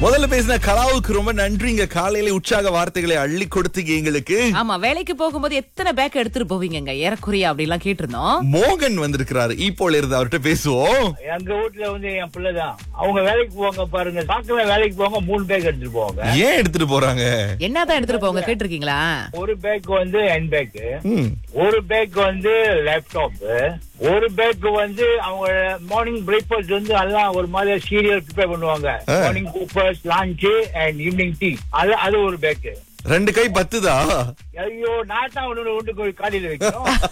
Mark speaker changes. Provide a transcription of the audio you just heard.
Speaker 1: முதல்ல பேசின கலாவுக்கு ரொம்ப நன்றிங்க காலையில உற்சாக வார்த்தைகளை அள்ளி கொடுத்தீங்க எங்களுக்கு
Speaker 2: ஆமா வேலைக்கு போகும்போது எத்தனை பேக் எடுத்துட்டு போவீங்கங்க ஏறக்குறையா அப்படி எல்லாம் கேட்டிருந்தோம்
Speaker 1: மோகன் வந்திருக்கிறாரு ஈப்போல இருந்து அவர்கிட்ட பேசுவோம்
Speaker 3: எங்க வீட்டுல வந்து என் பிள்ளைதான் அவங்க வேலைக்கு போவாங்க பாருங்க சாக்கில வேலைக்கு போவாங்க மூணு பேக் எடுத்துட்டு போவாங்க
Speaker 1: ஏன் எடுத்துட்டு போறாங்க
Speaker 2: என்னதான் எடுத்துட்டு போங்க கேட்டிருக்கீங்களா
Speaker 3: ஒரு பேக் வந்து ஹேண்ட் பேக்
Speaker 1: ம்.
Speaker 3: ஒரு பேக் வந்து லேப்டாப் ஒரு பேக் வந்து அவங்க மார்னிங் பிரேக்ஃபாஸ்ட் வந்து எல்லாம் ஒரு மாதிரி சீரியல் ப்ரிப்பேர் பண்ணுவாங்க
Speaker 1: ஆ.
Speaker 3: Morning breakfast lunch and evening tea அது அது ஒரு பேக்
Speaker 1: ரெண்டு கை பத்துதா
Speaker 3: ஐயோ நான் தான் ஒன்று ஒன்று காலையில வைக்கணும்